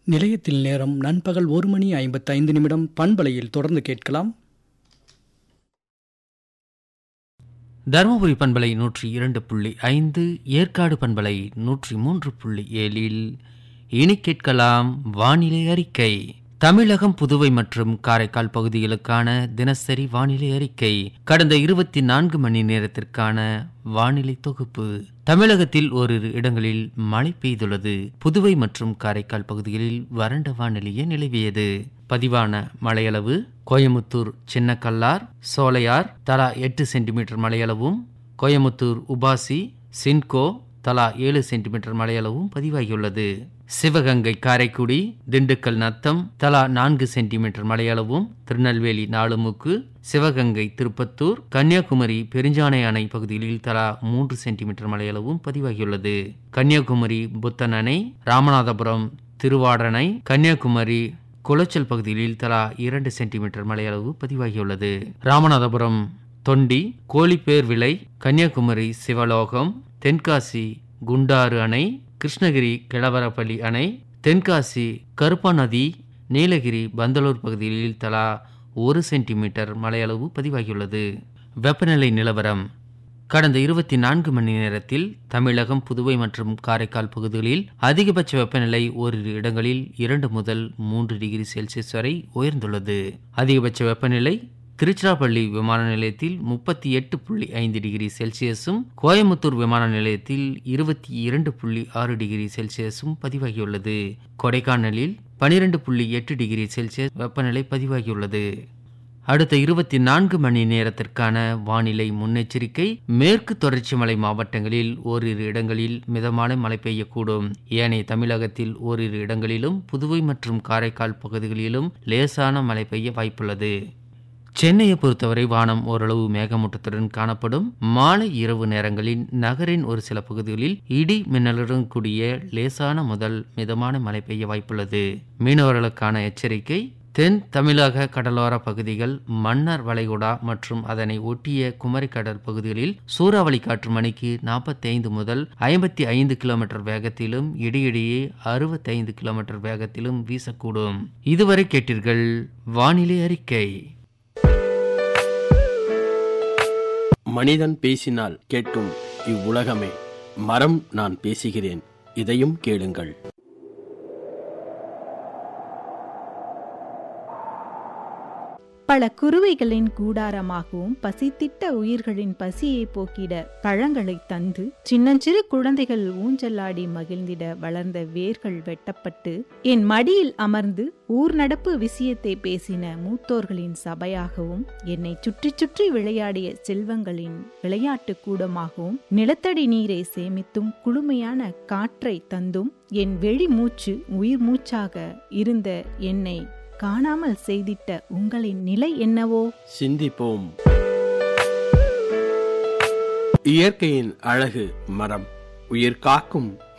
நிலையத்தில் நேரம் நண்பகல் ஒரு மணி ஐம்பத்தைந்து நிமிடம் பண்பலையில் தொடர்ந்து கேட்கலாம் தருமபுரி பண்பலை நூற்றி இரண்டு புள்ளி ஐந்து ஏற்காடு பண்பலை நூற்றி மூன்று புள்ளி ஏழில் இனி கேட்கலாம் வானிலை அறிக்கை தமிழகம் புதுவை மற்றும் காரைக்கால் பகுதிகளுக்கான தினசரி வானிலை அறிக்கை கடந்த இருபத்தி நான்கு மணி நேரத்திற்கான வானிலை தொகுப்பு தமிழகத்தில் ஓரிரு இடங்களில் மழை பெய்துள்ளது புதுவை மற்றும் காரைக்கால் பகுதிகளில் வறண்ட வானிலையே நிலவியது பதிவான மழையளவு கோயமுத்தூர் சின்னக்கல்லார் சோலையார் தலா எட்டு சென்டிமீட்டர் மழையளவும் கோயமுத்தூர் உபாசி சின்கோ தலா ஏழு சென்டிமீட்டர் மழையளவும் பதிவாகியுள்ளது சிவகங்கை காரைக்குடி திண்டுக்கல் நத்தம் தலா நான்கு சென்டிமீட்டர் மழையளவும் திருநெல்வேலி நாலுமுக்கு சிவகங்கை திருப்பத்தூர் கன்னியாகுமரி பெருஞ்சானை அணை பகுதிகளில் தலா மூன்று சென்டிமீட்டர் மழையளவும் பதிவாகியுள்ளது கன்னியாகுமரி புத்தன் அணை ராமநாதபுரம் திருவாடனை கன்னியாகுமரி குளச்சல் பகுதிகளில் தலா இரண்டு சென்டிமீட்டர் மழையளவு பதிவாகியுள்ளது ராமநாதபுரம் தொண்டி கோழிப்பேர் விலை கன்னியாகுமரி சிவலோகம் தென்காசி குண்டாறு அணை கிருஷ்ணகிரி கிழவரப்பள்ளி அணை தென்காசி கருப்பாநதி நீலகிரி பந்தலூர் பகுதிகளில் தலா ஒரு சென்டிமீட்டர் மழையளவு பதிவாகியுள்ளது வெப்பநிலை நிலவரம் கடந்த இருபத்தி நான்கு மணி நேரத்தில் தமிழகம் புதுவை மற்றும் காரைக்கால் பகுதிகளில் அதிகபட்ச வெப்பநிலை ஓரிரு இடங்களில் இரண்டு முதல் மூன்று டிகிரி செல்சியஸ் வரை உயர்ந்துள்ளது அதிகபட்ச வெப்பநிலை திருச்சிராப்பள்ளி விமான நிலையத்தில் முப்பத்தி எட்டு புள்ளி ஐந்து டிகிரி செல்சியஸும் கோயமுத்தூர் விமான நிலையத்தில் இருபத்தி இரண்டு புள்ளி ஆறு டிகிரி செல்சியஸும் பதிவாகியுள்ளது கொடைக்கானலில் பனிரெண்டு புள்ளி எட்டு டிகிரி செல்சியஸ் வெப்பநிலை பதிவாகியுள்ளது அடுத்த இருபத்தி நான்கு மணி நேரத்திற்கான வானிலை முன்னெச்சரிக்கை மேற்கு தொடர்ச்சி மலை மாவட்டங்களில் ஓரிரு இடங்களில் மிதமான மழை பெய்யக்கூடும் ஏனைய தமிழகத்தில் ஓரிரு இடங்களிலும் புதுவை மற்றும் காரைக்கால் பகுதிகளிலும் லேசான மழை பெய்ய வாய்ப்புள்ளது சென்னையை பொறுத்தவரை வானம் ஓரளவு மேகமூட்டத்துடன் காணப்படும் மாலை இரவு நேரங்களில் நகரின் ஒரு சில பகுதிகளில் இடி மின்னலுடன் கூடிய லேசான முதல் மிதமான மழை பெய்ய வாய்ப்புள்ளது மீனவர்களுக்கான எச்சரிக்கை தென் தமிழக கடலோர பகுதிகள் மன்னார் வளைகுடா மற்றும் அதனை ஒட்டிய குமரிக்கடல் பகுதிகளில் சூறாவளி காற்று மணிக்கு நாற்பத்தி ஐந்து முதல் ஐம்பத்தி ஐந்து கிலோமீட்டர் வேகத்திலும் இடையிடையே அறுபத்தைந்து கிலோமீட்டர் வேகத்திலும் வீசக்கூடும் இதுவரை கேட்டீர்கள் வானிலை அறிக்கை மனிதன் பேசினால் கேட்கும் இவ்வுலகமே மரம் நான் பேசுகிறேன் இதையும் கேளுங்கள் பல குருவைகளின் கூடாரமாகவும் பசித்திட்ட உயிர்களின் பசியை போக்கிட பழங்களை தந்து சின்னஞ்சிறு குழந்தைகள் ஊஞ்சலாடி மகிழ்ந்திட வளர்ந்த வேர்கள் வெட்டப்பட்டு என் மடியில் அமர்ந்து ஊர் நடப்பு விஷயத்தை பேசின மூத்தோர்களின் சபையாகவும் என்னை சுற்றி சுற்றி விளையாடிய செல்வங்களின் விளையாட்டு கூடமாகவும் நிலத்தடி நீரை சேமித்தும் குளுமையான காற்றை தந்தும் என் வெளி மூச்சு உயிர் மூச்சாக இருந்த என்னை காணாமல் செய்திட்ட உங்களின் நிலை என்னவோ சிந்திப்போம் இயற்கையின் அழகு மரம் உயிர் காக்கும்